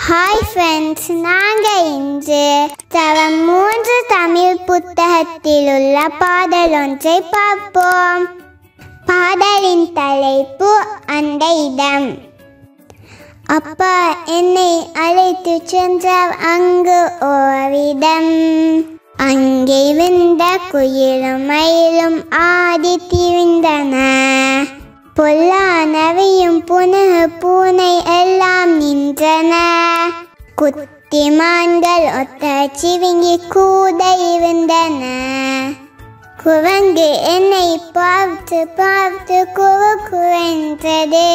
hi friends நாங்கள் இன்று தரம் மூன்று தமிழ் புத்தகத்தில் உள்ள பாடல் ஒன்றை பார்ப்போம் பாடலின் தலைப்பு அந்த இடம் அப்பா என்னை அழைத்து சென்றார் அங்கு ஓரிடம் அங்கே விந்த குயிலும் மயிலும் ஆடி திரிந்தன பொல்லானவையும் புனக பூனை எல்லாம் நின்றன குத்திமான்கள் ஒத்த சிவிங்கி கூட இருந்தன குரங்கு என்னை பார்த்து பார்த்து குறு குறைந்தது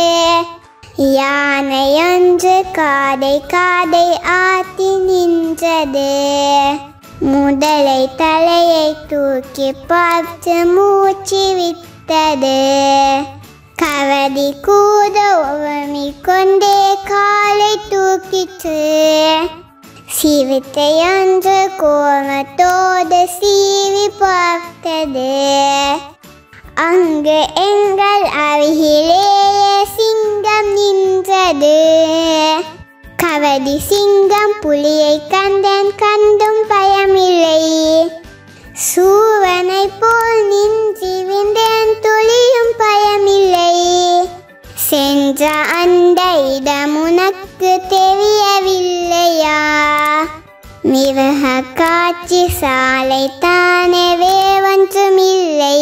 யானையொன்று காதை காதை ஆட்டி நின்றது முதலை தலையை தூக்கி பார்த்து மூச்சு விட்டது கரடி கூட உவமி கொண்டே காலை தூக்கிற்று சிவித்தையொன்று கோமத்தோடு சீவி பார்த்தது அங்கு எங்கள் அருகிலேயே சிங்கம் நின்றது கரடி சிங்கம் புலியை கண்டேன் கண்டும் பயமில்லை சூவனை போல் நின்றி விண்டேன் துளியும் பயமில்லை சென்ற அந்த இடம் உனக்கு தெரியவில்லையா மிருக காட்சி சாலை தானே வேறொன்றுமில்லை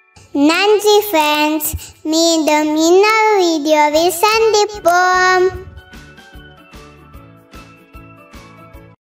நன்றி ஃப்ரெண்ட்ஸ் மீண்டும் இன்னொரு வீடியோவில் சந்திப்போம்